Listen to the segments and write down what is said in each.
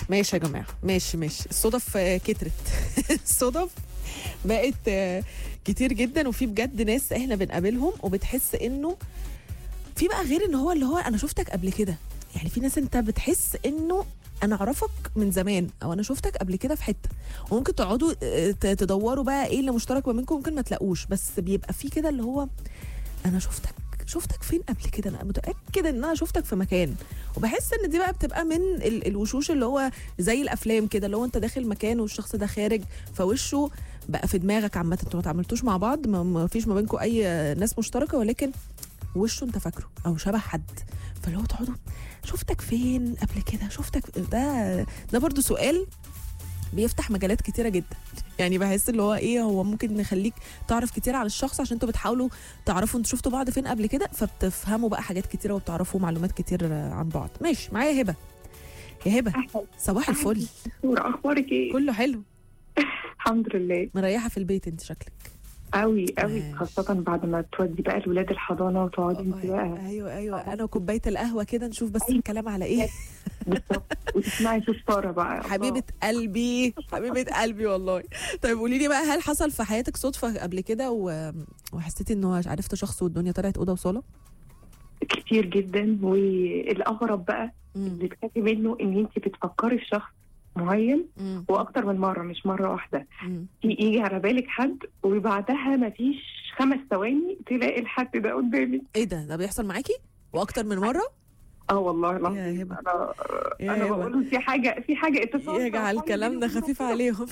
ماشي يا جماعه ماشي ماشي الصدف آه، كترت الصدف بقت آه، كتير جدا وفي بجد ناس احنا بنقابلهم وبتحس انه في بقى غير ان هو اللي هو انا شفتك قبل كده يعني في ناس انت بتحس انه انا اعرفك من زمان او انا شفتك قبل كده في حته وممكن تقعدوا آه، ت- تدوروا بقى ايه اللي مشترك ما بينكم ممكن ما تلاقوش بس بيبقى في كده اللي هو انا شفتك شفتك فين قبل كده انا متاكد ان انا شفتك في مكان وبحس ان دي بقى بتبقى من ال- الوشوش اللي هو زي الافلام كده اللي هو انت داخل مكان والشخص ده خارج فوشه بقى في دماغك عامه انتوا ما اتعاملتوش مع بعض ما- ما فيش ما بينكم اي ناس مشتركه ولكن وشه انت فاكره او شبه حد فاللي هو تقعدوا شفتك فين قبل كده شفتك ده ده برضو سؤال بيفتح مجالات كتيرة جدا يعني بحس اللي هو ايه هو ممكن نخليك تعرف كتير على الشخص عشان انتوا بتحاولوا تعرفوا انتوا شفتوا بعض فين قبل كده فبتفهموا بقى حاجات كتيرة وبتعرفوا معلومات كتير عن بعض ماشي معايا هبة يا هبة أهلا صباح الفل دكتورة أخبارك إيه؟ كله حلو الحمد لله مريحة في البيت انت شكلك قوي قوي ماشي. خاصة بعد ما تودي بقى الولاد الحضانة وتقعدي انت بقى ايوه ايوه انا وكوبايه القهوه كده نشوف بس الكلام على ايه بالظبط وتسمعي صوت سارة بقى الله. حبيبه قلبي حبيبه قلبي والله طيب قولي لي بقى هل حصل في حياتك صدفه قبل كده و... وحسيتي انه عرفت شخص والدنيا طلعت اوضه وصاله كتير جدا والأغرب بقى مم. اللي تخافي منه إن أنت بتفكري في شخص معين مم. وأكتر من مرة مش مرة واحدة مم. ي- يجي على بالك حد وبعدها مفيش خمس ثواني تلاقي الحد ده قدامك ايه ده ده بيحصل معاكي واكتر من مره اه والله يا العظيم هبة. انا يا انا هبة. بقول في حاجه في حاجه اتصال يجعل كلامنا خفيف عليهم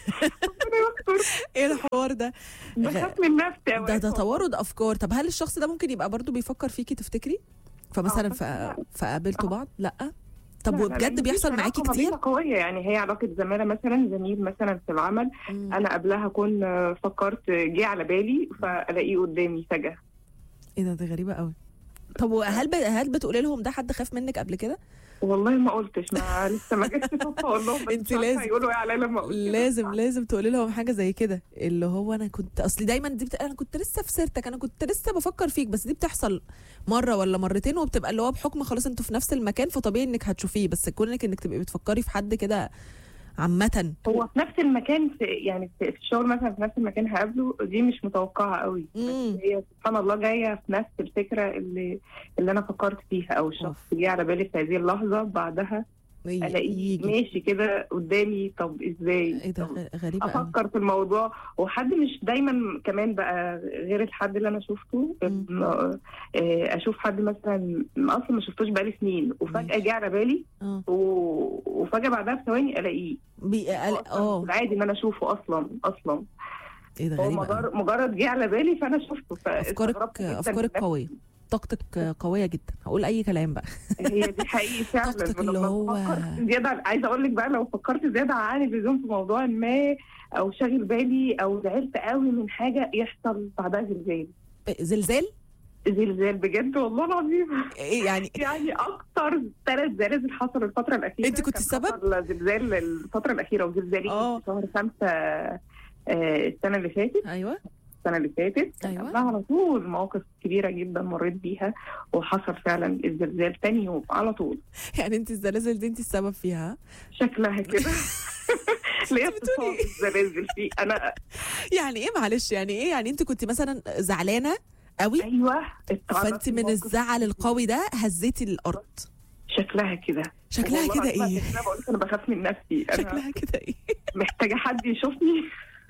عليهم ايه الحوار ده بخاف من نفسي ده أوقات ده والله. توارد افكار طب هل الشخص ده ممكن يبقى برضو بيفكر فيكي تفتكري فمثلا آه، ف... لا. فقابلتوا آه. بعض لا طب لا، لا، وبجد لا، بيحصل مفيش معاكي علاقة كتير مبينة قوية يعني هي علاقة زمالة مثلا زميل مثلا في العمل مم. أنا قبلها كنت آه، فكرت جه على بالي فألاقيه قدامي فجأة ايه ده ده غريبه قوي طب وهل ب... هل بتقولي لهم ده حد خاف منك قبل كده والله ما قلتش ما لسه ما جاتش صدفة أقول لهم بس انت مش عارفة لازم. هيقولوا إيه عليا لما أقول كده. لازم لازم تقولي لهم حاجه زي كده اللي هو انا كنت اصلي دايما دي بت... انا كنت لسه في سيرتك انا كنت لسه بفكر فيك بس دي بتحصل مره ولا مرتين وبتبقى اللي هو بحكم خلاص انتوا في نفس المكان فطبيعي انك هتشوفيه بس كونك انك تبقي بتفكري في حد كده عامه هو في نفس المكان في يعني في في الشغل مثلا في نفس المكان هقابله دي مش متوقعة قوي بس مم. هي سبحان الله جاية في نفس الفكرة اللي اللي أنا فكرت فيها أو الشخص أوف. جه على بالي في هذه اللحظة بعدها الاقيه يجي ماشي كده قدامي طب ازاي ايه ده طب غ- غريبه قوي افكر في الموضوع وحد مش دايما كمان بقى غير الحد اللي انا شفته مم. آه، اشوف حد مثلا اصلا ما شفتوش بقالي سنين وفجاه ماشي. جه على بالي اه و- وفجاه بعدها بثواني الاقيه بي... قال- اه العادي ان انا اشوفه اصلا اصلا ايه ده هو غريبه قوي. مجرد مجرد جه على بالي فانا شفته فاستغربت افكارك جداً افكارك من قويه طاقتك قوية جدا هقول أي كلام بقى هي دي حقيقي فعلا طاقتك لما اللي هو- فكرت زياده عايزه اقول لك بقى لو فكرت زياده عن اللزوم في موضوع ما او شاغل بالي او زعلت قوي من حاجه يحصل بعدها زلزال زلزال زلزال بجد والله العظيم إيه يعني يعني اكتر ثلاث زلازل حصلوا الفتره الاخيره أنت كنت كان السبب؟ حصل زلزال الفتره الاخيره وزلزالين آه. في شهر خمسه آه، السنه اللي فاتت أيوه السنه اللي فاتت كان أيوة. قبلها على طول مواقف كبيره جدا مريت بيها وحصل فعلا الزلزال تاني يوم على طول يعني أنت الزلازل دي أنت السبب فيها شكلها كده ليه أنت بتقولي اتصال الزلازل فيه انا يعني إيه معلش يعني إيه يعني أنت كنت مثلا زعلانة قوي ايوه اتعرضت فأنت من لموقف الزعل القوي ده هزيتي الأرض شكلها كده شكلها والله كده العظيم إيه عشان كده بقول لك انا بخاف من نفسي انا شكلها كده إيه محتاجه حد يشوفني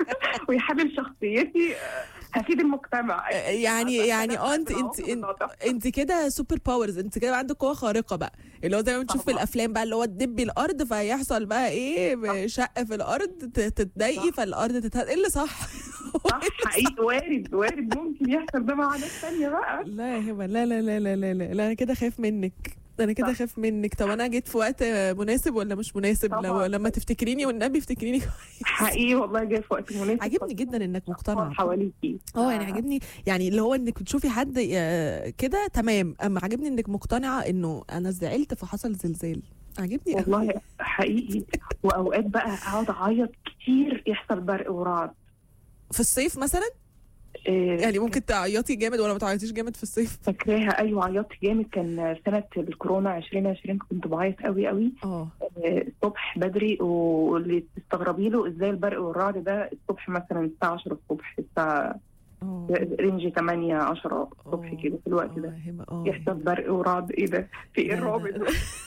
ويحلل شخصيتي آه، هفيد المجتمع يعني يعني اه انت انت بالعواقب اللي هتحصل. انت كده سوبر باورز انت كده عندك قوه خارقه بقى اللي هو زي ما بنشوف في طبعا. الافلام بقى اللي هو تدبي الارض فيحصل بقى ايه شق في الارض ت- تتضايقي صح. فالارض تتهد ايه اللي صح صح حقيقي وارد وارد ممكن يحصل ده مع ناس ثانيه بقى لا يا هبه لا لا لا لا لا لا, لا انا كده خايف منك انا كده صح. خايف منك طب انا جيت في وقت مناسب ولا مش مناسب لو طبعا. لما تفتكريني والنبي افتكريني كويس حقيقي والله جاي في وقت مناسب عاجبني جدا انك مقتنعه حواليكي اه يعني عاجبني يعني اللي هو انك بتشوفي حد آه، كده تمام اما عاجبني انك مقتنعه انه انا زعلت فحصل زلزال عاجبني أوي. والله حقيقي واوقات بقى اقعد اعيط كتير يحصل برق ورعد في الصيف مثلا إيه، يعني ممكن تعيطي جامد ولا ما تعيطيش جامد في الصيف فاكراها ايوه عيطت جامد كان سنه الكورونا 2020 كنت بعيط قوي قوي اه آه، الصبح بدري واللي تستغربي له ازاي البرق والرعد ده الصبح مثلا الساعه 10 الصبح الساعه اه رينج 8 10 الصبح آه. كده في الوقت آه، ده هبة، اه يحصل برق ورعد ايه ده في ايه لا، لا، الرعب لا. ده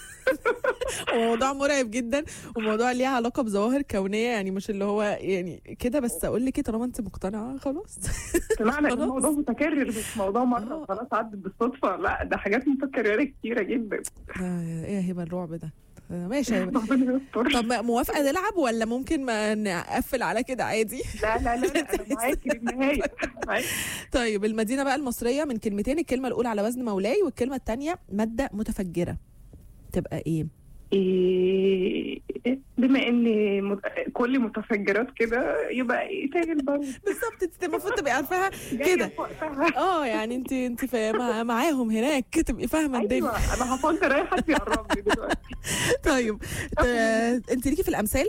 هو موضوع مرعب جدا وموضوع ليه علاقه بظواهر كونيه يعني مش اللي هو يعني كده بس اقول لك إيه، طالما انت مقتنعه خلاص سمعنا ان خلاص. الموضوع متكرر مش موضوع مره آه. وخلاص عدت بالصدفه لا ده حاجات متكرره كتيره جدا ده ايه يا هبه الرعب ده آه، ماشي يا هبة. ربنا يستر طب موافقه نلعب ولا ممكن ما نقفل على كده عادي لا لا لا لا انا معاكي للنهايه معاكي. طيب المدينه بقى المصريه من كلمتين الكلمه الاولى على وزن مولاي والكلمه الثانيه ماده متفجره تبقى ايه إيه بما ان مت- كل متفجرات كده يبقى ايه تاجر برضه بالظبط انت المفروض تبقي عارفاها جاية كده. في وقتها. اه يعني انت انت فا- مع معاهم هناك تبقي فاهمه الدنيا ايوه انا هفكر اي حد يقرب لي دلوقتي طيب ت- انت ليكي في الامثال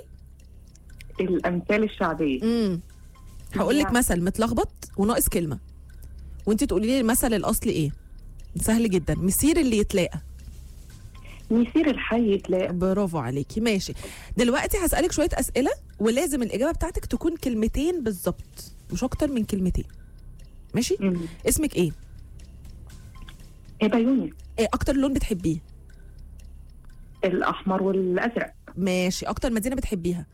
الامثال الشعبيه امم هقول لك يعني. مثل متلخبط وناقص كلمه وانت تقولي لي المثل الاصلي ايه سهل جدا مسير اللي يتلاقى يصير الحي يتلاقى برافو عليكي ماشي دلوقتي هسألك شوية أسئلة ولازم الإجابة بتاعتك تكون كلمتين بالظبط مش أكتر من كلمتين ماشي مم. اسمك إيه؟ هبه يونس إيه أكتر لون بتحبيه؟ الاحمر والازرق ماشي أكتر مدينة بتحبيها؟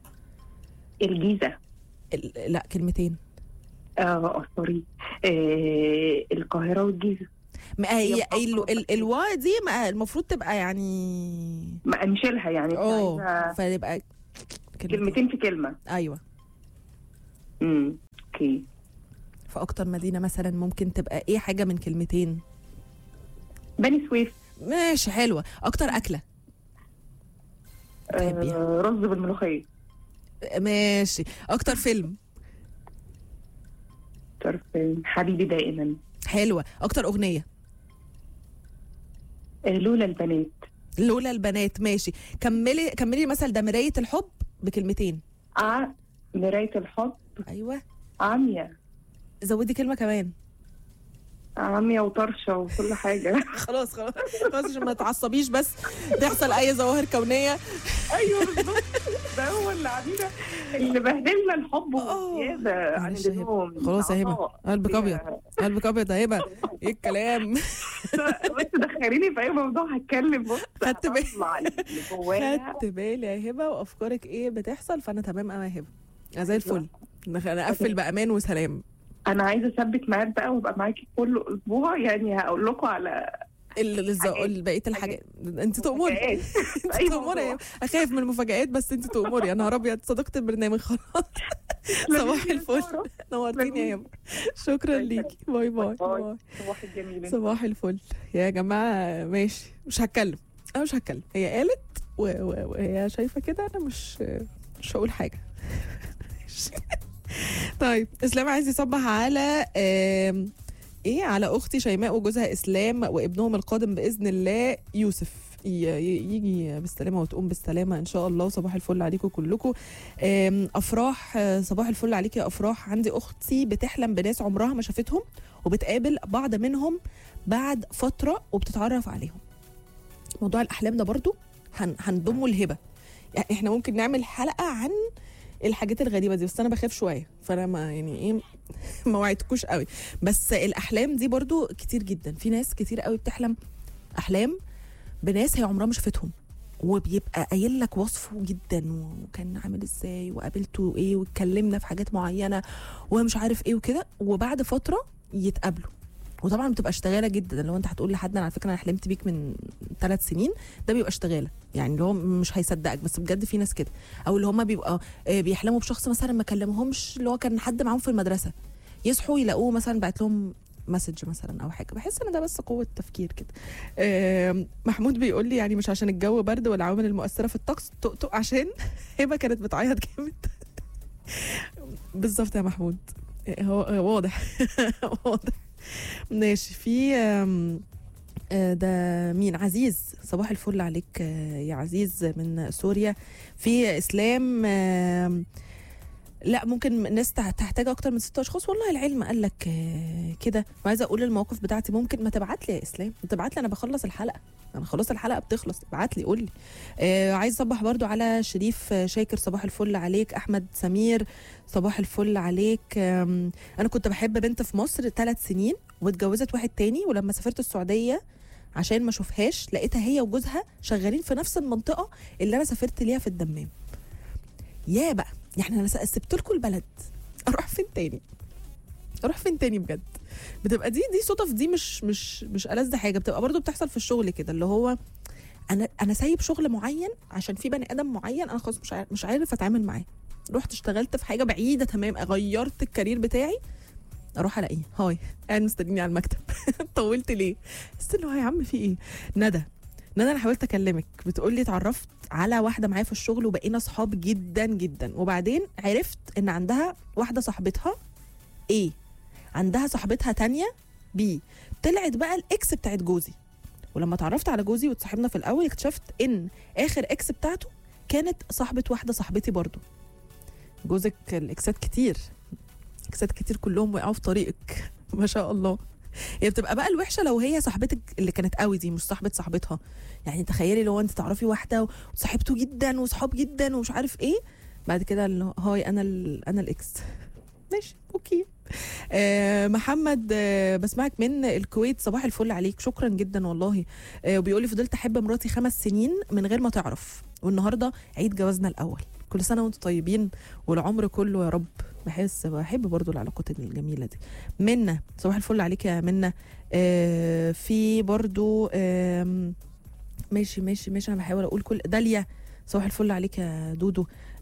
الجيزه ال- لا كلمتين اه سوري آه القاهره والجيزه ما هي يبقى ال- أكتر ال- الوا دي ما المفروض تبقى يعني ما نشيلها يعني إحنا اه عايزة فيبقى كلمتين كلمتين في كلمه أيوه امم اوكي فأكتر مدينة مثلا ممكن تبقى إيه حاجة من كلمتين بني سويف ماشي حلوة أكتر أكلة بتحبيها آه رز بالملوخيه ماشي أكتر فيلم طرف حبيبي دائما حلوة أكتر أغنية آه لولا البنات لولا البنات ماشي كملي كملي المثل ده مراية الحب بكلمتين ع مرايه الحب ايوه عمية زودي كلمة كمان عمية وطرشة وكل حاجة خلاص خلاص خلاص عشان ما تعصبيش بس تحصل اي ظواهر كونية ايوه بالظبط ده هو اللي عاملنا اللي بهدلنا الحب آه. وزيادة عن معلش يا هبة. اللزوم خلاص يا هبة العطاء. قلبك ابيض قلبك ابيض يا هبة ايه الكلام بس دخليني في اي موضوع هتكلم بص خدت بالي. هطلع اللي جوايا خدت بالي يا هبة وافكارك ايه بتحصل فانا تمام قوي يا هبة أنا زي الفل انا اقفل بامان وسلام انا عايزه اثبت ميعاد بقى وابقى معاكي كل اسبوع يعني هقول لكم على ال- الز- حاجات. بقيه الحاجات انت تؤمري مفاجآت. انت أي تؤمري موضوع. اخاف من المفاجآت بس انت تؤمري يا نهار ابيض صديقه البرنامج خلاص صباح الفل نورتيني يا هبه شكرا ليكي باي باي باي. باي صباح الجميل صباح الفل يا جماعه ماشي مش هتكلم انا مش هتكلم هي قالت و- و- وهي شايفه كده انا مش مش هقول حاجه طيب اسلام عايز يصبح على آم، ايه على اختي شيماء وجوزها اسلام وابنهم القادم باذن الله يوسف ي- ي- يجي بالسلامه وتقوم بالسلامه ان شاء الله صباح الفل عليكم كلكم آم، افراح آه، صباح الفل عليك يا افراح عندي اختي بتحلم بناس عمرها ما شافتهم وبتقابل بعض منهم بعد فتره وبتتعرف عليهم موضوع الاحلام ده برضو هن هنضمه الهبه يعني احنا ممكن نعمل حلقه عن الحاجات الغريبه دي بس انا بخاف شويه فانا ما يعني ايه ما وعدتكوش قوي بس الاحلام دي برضو كتير جدا في ناس كتير قوي بتحلم احلام بناس هي عمرها ما شافتهم وبيبقى قايل لك وصفه جدا وكان عامل ازاي وقابلته ايه واتكلمنا في حاجات معينه ومش عارف ايه وكده وبعد فتره يتقابلوا وطبعا بتبقى اشتغاله جدا لو انت هتقول لحد انا على فكره انا حلمت بيك من ثلاث سنين ده بيبقى اشتغاله يعني اللي هو مش هيصدقك بس بجد في ناس كده او اللي هم بيبقى آه، بيحلموا بشخص مثلا ما كلمهمش اللي هو كان حد معاهم في المدرسه يصحوا يلاقوه مثلا بعت لهم مسج مثلا او حاجه بحس ان ده بس قوه تفكير كده آم، محمود بيقول لي يعني مش عشان الجو برد والعوامل المؤثره في الطقس تقطق عشان هبه كانت بتعيط جامد بالظبط يا محمود هو هو واضح واضح ماشي في آم، آه، ده مين عزيز صباح الفل عليك آه، يا عزيز من سوريا في اسلام آم، لا ممكن ناس تح- تحتاج اكتر من ست اشخاص والله العلم قال لك آه، كده وعايزه اقول المواقف بتاعتي ممكن ما تبعت لي يا اسلام تبعت لي انا بخلص الحلقه انا خلاص الحلقه بتخلص ابعت لي قول لي آه عايز اصبح برضو على شريف آه، شاكر صباح الفل عليك احمد سمير صباح الفل عليك آم، انا كنت بحب بنت في مصر ثلاث سنين واتجوزت واحد تاني ولما سافرت السعوديه عشان ما اشوفهاش لقيتها هي وجوزها شغالين في نفس المنطقه اللي انا سافرت ليها في الدمام يا بقى يعني انا سبت لكم البلد اروح فين تاني اروح فين تاني بجد بتبقى دي دي صدف دي مش مش مش ألذ حاجه بتبقى برضو بتحصل في الشغل كده اللي هو انا انا سايب شغل معين عشان في بني ادم معين انا خلاص مش عارف مش عارف اتعامل معاه رحت اشتغلت في حاجه بعيده تمام غيرت الكارير بتاعي اروح الاقيه هاي قاعد مستنيني على المكتب طولت ليه استنوا يا عم في ايه ندى ندى انا حاولت اكلمك بتقول لي اتعرفت على واحده معايا في الشغل وبقينا صحاب جدا جدا وبعدين عرفت ان عندها واحده صاحبتها ايه عندها صاحبتها تانية بي طلعت بقى الاكس بتاعت جوزي ولما اتعرفت على جوزي وتصاحبنا في الاول اكتشفت ان اخر اكس بتاعته كانت صاحبه واحده صاحبتي برضو جوزك الاكسات كتير اكسات كتير كلهم وقعوا في طريقك ما شاء الله هي بتبقى بقى الوحشه لو هي صاحبتك اللي كانت قوي دي مش صاحبه صاحبتها يعني تخيلي لو انت تعرفي واحده وصاحبته جدا وصحاب جدا ومش عارف ايه بعد كده اللي هو هاي انا ال انا الاكس ماشي اوكي آه محمد آه بسمعك من الكويت صباح الفل عليك شكرا جدا والله آه وبيقول لي فضلت احب مراتي خمس سنين من غير ما تعرف والنهارده عيد جوازنا الاول كل سنه وانتم طيبين والعمر كله يا رب بحس بحب برضو العلاقات الجميله دي منا صباح الفل عليك يا منا آه في برضو آم، ماشي ماشي ماشي انا بحاول اقول كل داليا صباح الفل عليك يا دودو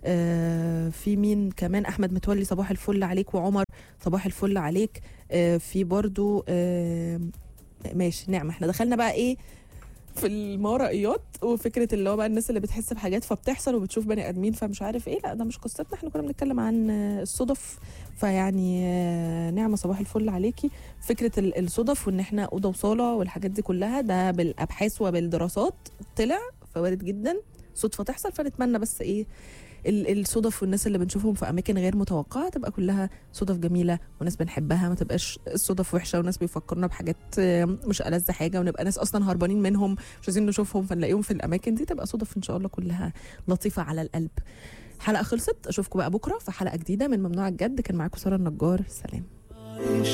آه في مين كمان احمد متولي صباح الفل عليك وعمر صباح الفل عليك آه في برضو آه ماشي نعمة احنا دخلنا بقى ايه في الماورائيات وفكره اللي هو بقى الناس اللي بتحس بحاجات فبتحصل وبتشوف بني ادمين فمش عارف ايه لا ده مش قصتنا احنا كنا بنتكلم عن آه، الصدف فيعني آه، نعمه صباح الفل عليكي فكره ال- الصدف وان احنا اوضه وصاله والحاجات دي كلها ده بالابحاث وبالدراسات طلع فوارد جدا صدفه تحصل فنتمنى بس ايه ال- الصدف والناس اللي بنشوفهم في اماكن غير متوقعه تبقى كلها صدف جميله وناس بنحبها ما تبقاش الصدف وحشه وناس بيفكرنا بحاجات آه، مش ألذ حاجه ونبقى ناس اصلا هربانين منهم مش عايزين نشوفهم فنلاقيهم في الاماكن دي تبقى صدف ان شاء الله كلها لطيفه على القلب حلقه خلصت اشوفكم بقى بكره في حلقه جديده من ممنوع الجد كان معاكم ساره النجار سلام